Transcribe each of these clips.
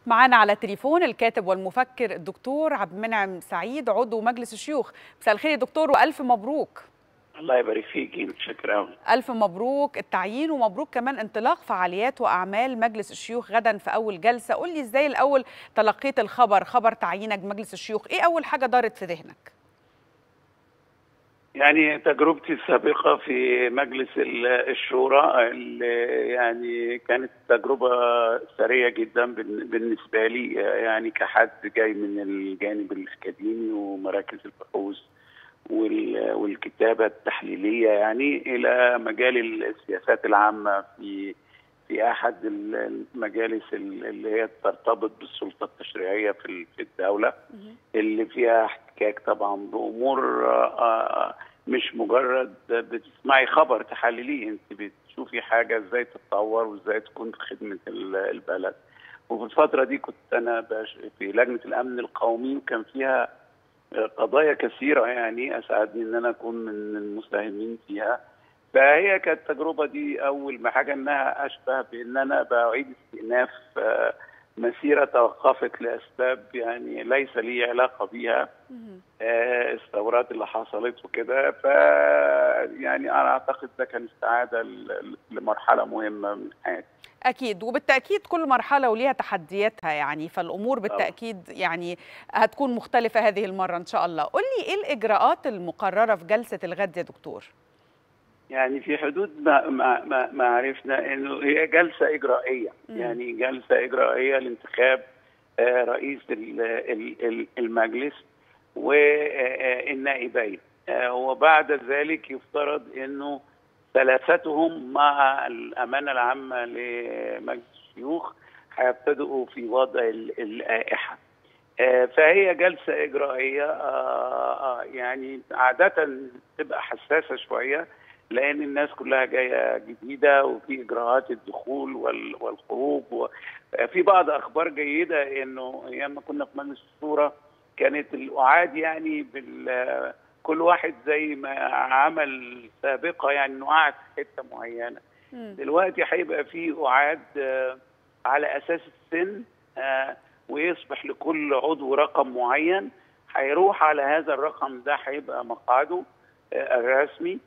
معانا على التليفون الكاتب والمفكر الدكتور عبد المنعم سعيد عضو مجلس الشيوخ مساء الخير يا دكتور والف مبروك الله يبارك فيكي شكرا الف مبروك التعيين ومبروك كمان انطلاق فعاليات واعمال مجلس الشيوخ غدا في اول جلسه قول لي ازاي الاول تلقيت الخبر خبر تعيينك مجلس الشيوخ ايه اول حاجه دارت في ذهنك يعني تجربتي السابقة في مجلس الشورى اللي يعني كانت تجربة ثرية جدا بالنسبة لي يعني كحد جاي من الجانب الأكاديمي ومراكز البحوث والكتابة التحليلية يعني إلى مجال السياسات العامة في في أحد المجالس اللي هي ترتبط بالسلطة التشريعية في الدولة اللي فيها احتكاك طبعا بأمور مش مجرد بتسمعي خبر تحلليه انت بتشوفي حاجه ازاي تتطور وازاي تكون في خدمه البلد وفي الفتره دي كنت انا في لجنه الامن القومي وكان فيها قضايا كثيره يعني اسعدني ان انا اكون من المساهمين فيها فهي كانت التجربه دي اول ما حاجه انها اشبه بان انا بعيد استئناف مسيره توقفت لاسباب يعني ليس لي علاقه بيها آه الثورات اللي حصلت وكده ف يعني انا اعتقد ده كان استعاده لمرحله مهمه من حياتي اكيد وبالتاكيد كل مرحله وليها تحدياتها يعني فالامور بالتاكيد يعني هتكون مختلفه هذه المره ان شاء الله قول لي ايه الاجراءات المقرره في جلسه الغد يا دكتور يعني في حدود ما ما ما, ما عرفنا انه هي جلسه اجرائيه م. يعني جلسه اجرائيه لانتخاب رئيس المجلس والنائبين وبعد ذلك يفترض انه ثلاثتهم مع الامانه العامه لمجلس الشيوخ هيبتدئوا في وضع اللائحه فهي جلسه اجرائيه يعني عاده تبقى حساسه شويه لان الناس كلها جايه جديده وفي اجراءات الدخول والخروج في بعض اخبار جيده انه ايام ما كنا في مجلس الشورى كانت الاعاد يعني بال كل واحد زي ما عمل سابقه يعني انه قعد في حته معينه دلوقتي هيبقى في اعاد على اساس السن ويصبح لكل عضو رقم معين هيروح على هذا الرقم ده هيبقى مقعده الرسمي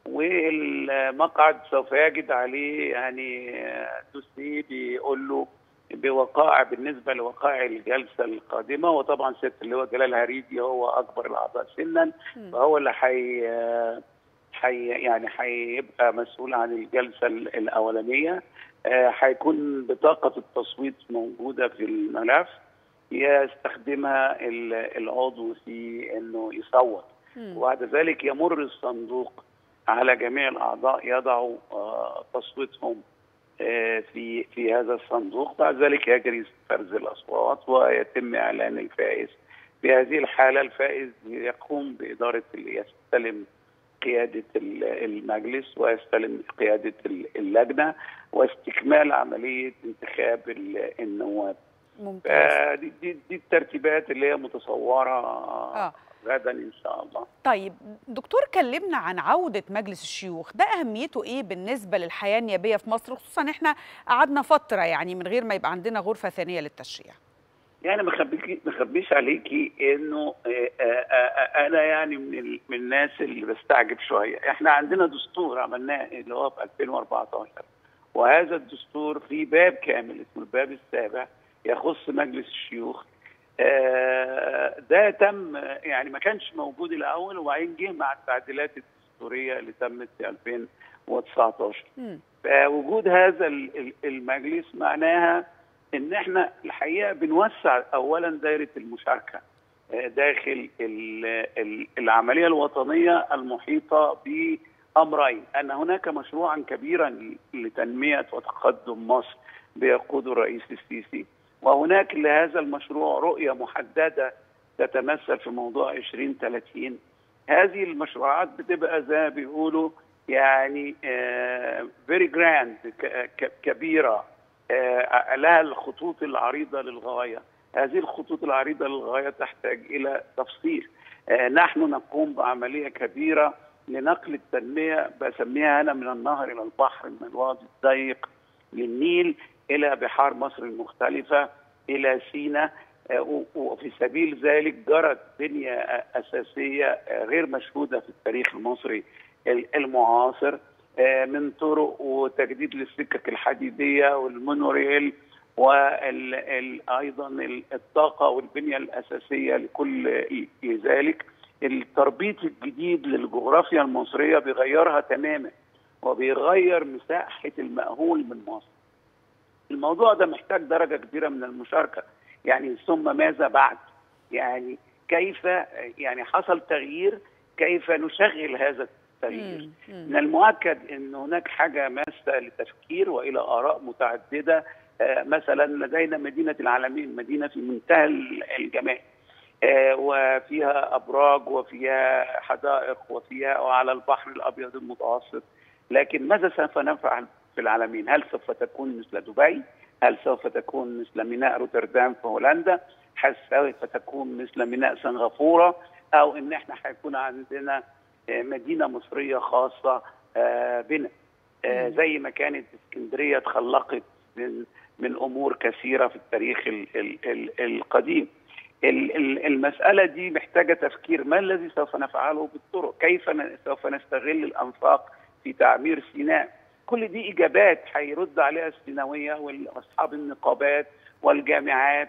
والمقعد سوف يجد عليه يعني دوسيه بيقول له بوقائع بالنسبه لوقائع الجلسه القادمه وطبعا سياده اللواء جلال هريدي هو اكبر الاعضاء سنا فهو اللي حي حي يعني هيبقى مسؤول عن الجلسه الاولانيه هيكون بطاقه التصويت موجوده في الملف يستخدمها العضو في انه يصوت وبعد ذلك يمر الصندوق على جميع الاعضاء يضعوا تصويتهم في في هذا الصندوق بعد ذلك يجري فرز الاصوات ويتم اعلان الفائز في هذه الحاله الفائز يقوم باداره يستلم قياده المجلس ويستلم قياده اللجنه واستكمال عمليه انتخاب النواب ممتاز دي, دي, دي الترتيبات اللي هي متصوره آه. غدا ان شاء الله طيب دكتور كلمنا عن عوده مجلس الشيوخ ده اهميته ايه بالنسبه للحياه النيابيه في مصر خصوصا احنا قعدنا فتره يعني من غير ما يبقى عندنا غرفه ثانيه للتشريع يعني ما اخبيش عليكي انه انا يعني من من الناس اللي بستعجب شويه احنا عندنا دستور عملناه اللي هو في 2014 وهذا الدستور فيه باب كامل اسمه الباب السابع يخص مجلس الشيوخ ده تم يعني ما كانش موجود الاول وبعدين جه مع التعديلات الدستوريه اللي تمت في 2019 فوجود هذا المجلس معناها ان احنا الحقيقه بنوسع اولا دائره المشاركه داخل العمليه الوطنيه المحيطه بامرين ان هناك مشروعا كبيرا لتنميه وتقدم مصر بيقوده الرئيس السيسي وهناك لهذا المشروع رؤية محددة تتمثل في موضوع 2030 هذه المشروعات بتبقى زي ما بيقولوا يعني فيري جراند كبيرة آه لها الخطوط العريضة للغاية هذه الخطوط العريضة للغاية تحتاج إلى تفصيل آه نحن نقوم بعملية كبيرة لنقل التنمية بسميها أنا من النهر إلى البحر من الوادي الضيق للنيل الى بحار مصر المختلفه الى سيناء وفي سبيل ذلك جرت بنيه اساسيه غير مشهوده في التاريخ المصري المعاصر من طرق وتجديد للسكك الحديديه والمونوريل وايضا الطاقه والبنيه الاساسيه لكل ذلك التربيط الجديد للجغرافيا المصريه بيغيرها تماما وبيغير مساحه المأهول من مصر. الموضوع ده محتاج درجه كبيره من المشاركه يعني ثم ماذا بعد؟ يعني كيف يعني حصل تغيير كيف نشغل هذا التغيير؟ من المؤكد ان هناك حاجه ماسه للتفكير والى اراء متعدده مثلا لدينا مدينه العالمين مدينه في منتهى الجمال وفيها ابراج وفيها حدائق وفيها وعلى البحر الابيض المتوسط لكن ماذا سوف نفعل في العالمين؟ هل سوف تكون مثل دبي؟ هل سوف تكون مثل ميناء روتردام في هولندا؟ هل سوف تكون مثل ميناء سنغافوره؟ او ان احنا هيكون عندنا مدينه مصريه خاصه بنا زي ما كانت اسكندريه اتخلقت من من امور كثيره في التاريخ ال ال ال القديم. المساله دي محتاجه تفكير ما الذي سوف نفعله بالطرق؟ كيف سوف نستغل الانفاق في تعمير سيناء؟ كل دي اجابات هيرد عليها السيناويه واصحاب النقابات والجامعات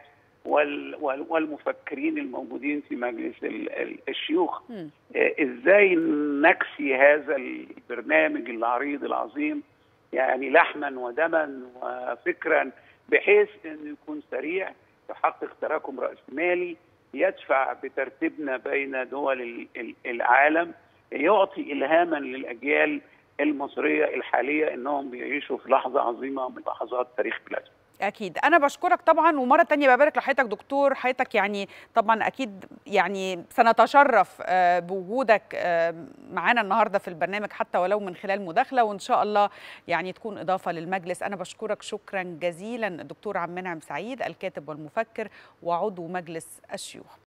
والمفكرين الموجودين في مجلس الشيوخ ازاي نكسي هذا البرنامج العريض العظيم يعني لحما ودما وفكرا بحيث انه يكون سريع يحقق تراكم راسمالي يدفع بترتيبنا بين دول العالم يعطي الهاما للاجيال المصريه الحاليه انهم بيعيشوا في لحظه عظيمه من لحظات تاريخ بلادهم. اكيد انا بشكرك طبعا ومره تانية ببارك لحضرتك دكتور حضرتك يعني طبعا اكيد يعني سنتشرف بوجودك معانا النهارده في البرنامج حتى ولو من خلال مداخله وان شاء الله يعني تكون اضافه للمجلس انا بشكرك شكرا جزيلا الدكتور عم منعم سعيد الكاتب والمفكر وعضو مجلس الشيوخ